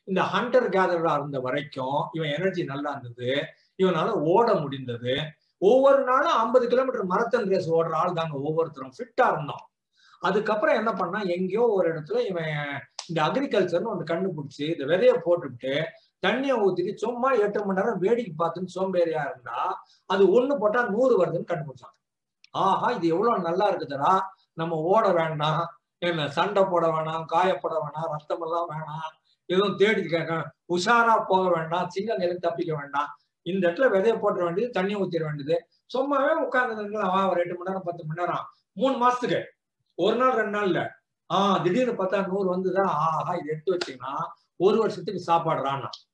இந்த ஹண்டர் கேதரா இருந்த வரைக்கும் இவன் எனர்ஜி நல்லா இருந்தது இவனால ஓட முடிந்தது ஒவ்வொரு நாளும் ஐம்பது கிலோமீட்டர் மரத்தன் ரேஸ் ஓடுற ஆள் தாங்க ஒவ்வொருத்தரும் ஃபிட்டா இருந்தோம் அதுக்கப்புறம் என்ன பண்ணா எங்கேயோ ஒரு இடத்துல இவன் இந்த அக்ரிகல்ச்சர்னு ஒன்று கண்டுபிடிச்சு இந்த விதைய போட்டுவிட்டு தண்ணியை ஊத்திட்டு சும்மா எட்டு மணி நேரம் வேடிக்கை பார்த்துன்னு சோம்பேறியா இருந்தா அது ஒண்ணு போட்டா நூறு வருதுன்னு கண்டுபிடிச்சான் ஆஹா இது எவ்வளவு நல்லா இருக்குதுடா நம்ம ஓட வேண்டாம் என்ன சண்டை போட வேணாம் காயப்பட வேணாம் ரத்தம் எல்லாம் வேணாம் எதுவும் தேடி கேட்க உஷாரா போக வேண்டாம் சிங்கங்களுக்கு தப்பிக்க வேண்டாம் இந்த இடத்துல விதைய போட்டுற வேண்டியது தண்ணி ஊத்திட வேண்டியது சும்மாவே உட்கார்ந்து ஒரு எட்டு மணி நேரம் பத்து மணி நேரம் மூணு மாசத்துக்கு ஒரு நாள் ரெண்டு நாள்ல ஆஹ் திடீர்னு பார்த்தா நூறு வந்துதான் ஆஹா இது எடுத்து வச்சீங்கன்னா ஒரு வருஷத்துக்கு சாப்பாடுறான்னா